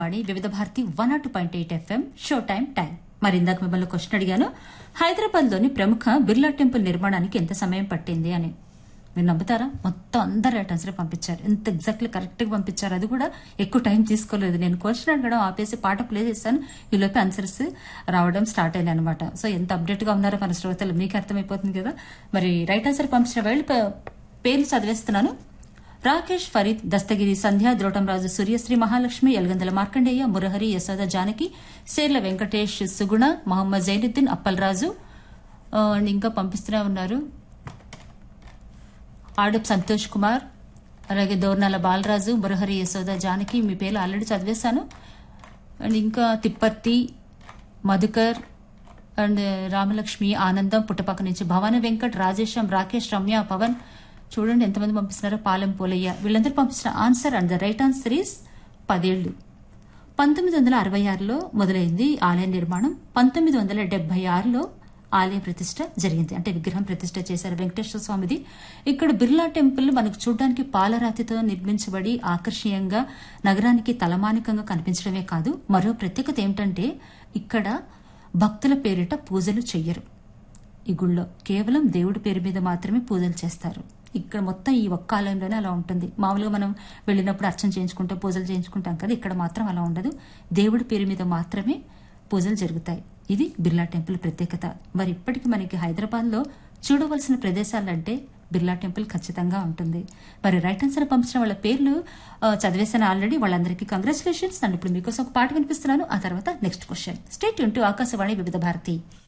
వాడి Vividh Bharati one nought point eight FM show time time మరి ఇందాక మిమ్మల్ని క్వశ్చన్ అడిగాను హైదరాబాద్ లోని ప్రముఖ బిర్లా టెంపుల్ నిర్మాణానికి ఎంత సమయం పట్టింది అని మీరు నమ్ముతారా మొత్తం అందరు రైట్ ఆన్సర్ పంపించారు ఎంత ఎగ్జాక్ట్లీ కరెక్ట్ గా పంపించారు అది కూడా ఎక్కువ టైం తీసుకోలేదు నేను క్వశ్చన్ అడగడం ఆపేసి పాట ప్లే చేశాను ఈ లోపే ఆన్సర్స్ రావడం స్టార్ట్ అయ్యాయి అనమాట సో ఎంత అప్డేట్ గా ఉన్నారో మన శ్రోతలు మీకు అర్థమైపోతుంది కదా మరి రైట్ ఆన్సర్ పంపించిన వాళ్ళు ప- పేర్లు చదివేస్తున్నాను రాకేష్ ఫరీద్ దస్తగిరి సంధ్య ద్రోటంరాజు సూర్యశ్రీ మహాలక్ష్మి ఎల్గందల మార్కండేయ మురహరి యశోద జానకి సేర్ల వెంకటేష్ సుగుణ మహమ్మద్ జైనుద్దీన్ అప్పల్రాజు ఆ, అండ్ ఇంకా పంపిస్తూనే ఉన్నారు ఆడప్ సంతోష్ కుమార్ అలాగే దోర్నాల బాలరాజు మురహరి యశోద జానకి మీ పేర్లు ఆల్రెడీ చదివేశాను అండ్ ఇంకా తిప్పర్తి మధుకర్ అండ్ రామలక్ష్మి ఆనందం పుట్టపక్క నుంచి భవాని వెంకట్ రాజేశం రాకేష్ రమ్య పవన్ చూడండి ఎంతమంది పంపిస్తున్నారో పాలెం పోలయ్య వీళ్ళందరూ పంపించిన answer and the right answer is పదేళ్లు పంతొమ్మిది వందల అరవై ఆరులో మొదలైంది ఆలయ నిర్మాణం పంతొమ్మిది వందల డెబ్బై ఆరులో ఆలయ ప్రతిష్ట జరిగింది అంటే విగ్రహం ప్రతిష్ట చేశారు వెంకటేశ్వర స్వామిది ఇక్కడ బిర్లా టెంపుల్ మనకు చూడడానికి పాలరాతితో నిర్మించబడి ఆకర్షణీయంగా నగరానికి తలమానికంగా కనిపించడమే కాదు మరో ప్రత్యేకత ఏమిటంటే ఇక్కడ భక్తుల పేరిట పూజలు చెయ్యరు ఈ గుళ్ళో కేవలం దేవుడి పేరు మీద మాత్రమే పూజలు చేస్తారు ఇక్కడ మొత్తం ఈ ఒక్క ఆలయంలోనే అలా ఉంటుంది మామూలుగా మనం వెళ్ళినప్పుడు అర్చన చేయించుకుంటాం పూజలు చేయించుకుంటాం కదా ఇక్కడ మాత్రం అలా ఉండదు దేవుడి పేరు మీద మాత్రమే పూజలు జరుగుతాయి ఇది బిర్లా టెంపుల్ ప్రత్యేకత మరి ఇప్పటికి మనకి హైదరాబాద్ లో చూడవలసిన ప్రదేశాలంటే బిర్లా టెంపుల్ ఖచ్చితంగా ఉంటుంది మరి రైట్ ఆన్సర్ పంపించిన వాళ్ళ పేర్లు ఆ, చదివేశాను ఆల్రెడీ వాళ్ళందరికీ కంగ్రాచులేషన్స్ అండ్ ఇప్పుడు మీకోసం ఒక పాట వినిపిస్తున్నాను ఆ తర్వాత next question state to Akashvani Vividh Bharati